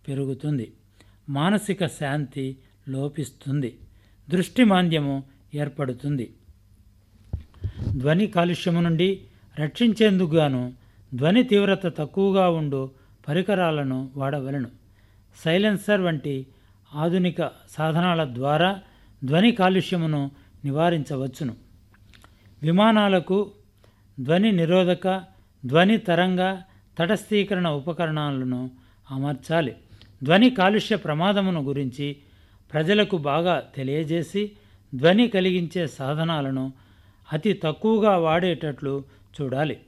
పెరుగుతుంది మానసిక శాంతి లోపిస్తుంది దృష్టి మాంద్యము ఏర్పడుతుంది ధ్వని కాలుష్యము నుండి రక్షించేందుకు గాను ధ్వని తీవ్రత తక్కువగా ఉండు పరికరాలను వాడవలను సైలెన్సర్ వంటి ఆధునిక సాధనాల ద్వారా ధ్వని కాలుష్యమును నివారించవచ్చును విమానాలకు ధ్వని నిరోధక ధ్వని తరంగ తటస్థీకరణ ఉపకరణాలను అమర్చాలి ధ్వని కాలుష్య ప్రమాదమును గురించి ప్రజలకు బాగా తెలియజేసి ధ్వని కలిగించే సాధనాలను అతి తక్కువగా వాడేటట్లు చూడాలి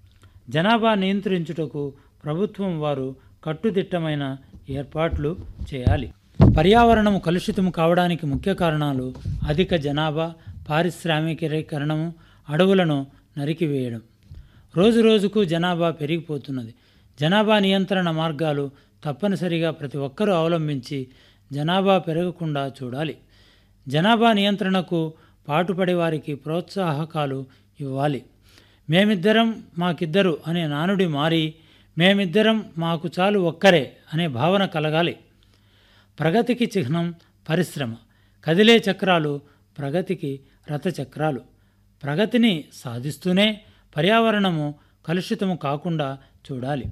జనాభా నియంత్రించుటకు ప్రభుత్వం వారు కట్టుదిట్టమైన ఏర్పాట్లు చేయాలి పర్యావరణము కలుషితం కావడానికి ముఖ్య కారణాలు అధిక జనాభా పారిశ్రామికీకరణము అడవులను నరికివేయడం రోజు రోజుకు జనాభా పెరిగిపోతున్నది జనాభా నియంత్రణ మార్గాలు తప్పనిసరిగా ప్రతి ఒక్కరూ అవలంబించి జనాభా పెరగకుండా చూడాలి జనాభా నియంత్రణకు పాటుపడే వారికి ప్రోత్సాహకాలు ఇవ్వాలి మేమిద్దరం మాకిద్దరు అనే నానుడి మారి మేమిద్దరం మాకు చాలు ఒక్కరే అనే భావన కలగాలి ప్రగతికి చిహ్నం పరిశ్రమ కదిలే చక్రాలు ప్రగతికి రథచక్రాలు ప్రగతిని సాధిస్తూనే పర్యావరణము కలుషితము కాకుండా చూడాలి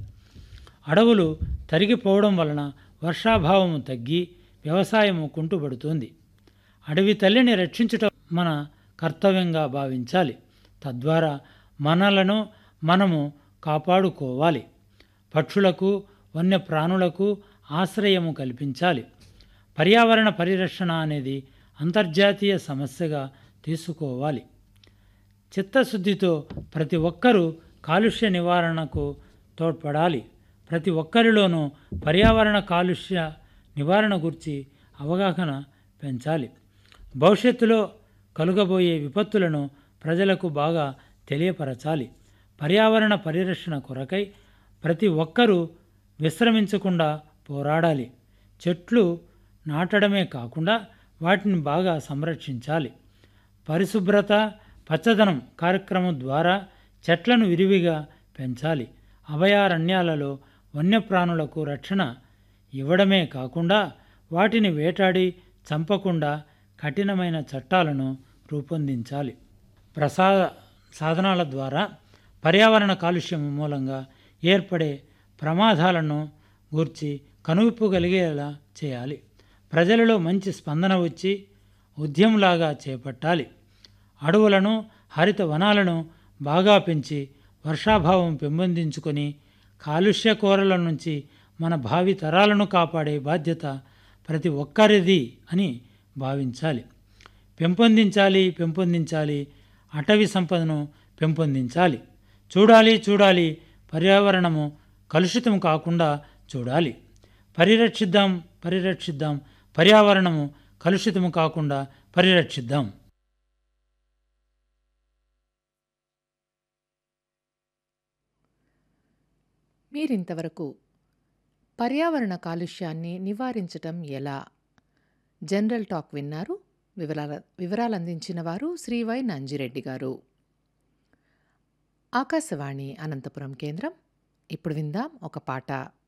అడవులు తరిగిపోవడం వలన వర్షాభావము తగ్గి వ్యవసాయము కుంటుపడుతుంది అడవి తల్లిని రక్షించుట మన కర్తవ్యంగా భావించాలి తద్వారా మనలను మనము కాపాడుకోవాలి పక్షులకు వన్యప్రాణులకు ఆశ్రయము కల్పించాలి పర్యావరణ పరిరక్షణ అనేది అంతర్జాతీయ సమస్యగా తీసుకోవాలి చిత్తశుద్ధితో ప్రతి ఒక్కరూ కాలుష్య నివారణకు తోడ్పడాలి ప్రతి ఒక్కరిలోనూ పర్యావరణ కాలుష్య నివారణ గురించి అవగాహన పెంచాలి భవిష్యత్తులో కలుగబోయే విపత్తులను ప్రజలకు బాగా తెలియపరచాలి పర్యావరణ పరిరక్షణ కొరకై ప్రతి ఒక్కరూ విశ్రమించకుండా పోరాడాలి చెట్లు నాటడమే కాకుండా వాటిని బాగా సంరక్షించాలి పరిశుభ్రత పచ్చదనం కార్యక్రమం ద్వారా చెట్లను విరివిగా పెంచాలి అభయారణ్యాలలో వన్యప్రాణులకు రక్షణ ఇవ్వడమే కాకుండా వాటిని వేటాడి చంపకుండా కఠినమైన చట్టాలను రూపొందించాలి ప్రసాద సాధనాల ద్వారా పర్యావరణ కాలుష్యం మూలంగా ఏర్పడే ప్రమాదాలను గూర్చి కనువిప్పు కలిగేలా చేయాలి ప్రజలలో మంచి స్పందన వచ్చి ఉద్యమంలాగా చేపట్టాలి అడవులను హరిత వనాలను బాగా పెంచి వర్షాభావం పెంపొందించుకొని కాలుష్య కోరల నుంచి మన భావి తరాలను కాపాడే బాధ్యత ప్రతి ఒక్కరిది అని భావించాలి పెంపొందించాలి పెంపొందించాలి అటవీ సంపదను పెంపొందించాలి చూడాలి చూడాలి పర్యావరణము కలుషితం కాకుండా చూడాలి పరిరక్షిద్దాం పరిరక్షిద్దాం పర్యావరణము కలుషితము కాకుండా పరిరక్షిద్దాం మీరింతవరకు పర్యావరణ కాలుష్యాన్ని నివారించటం ఎలా జనరల్ టాక్ విన్నారు వివరాల వివరాలు అందించిన వారు శ్రీ వై నంజిరెడ్డి గారు ఆకాశవాణి అనంతపురం కేంద్రం ఇప్పుడు విందాం ఒక పాట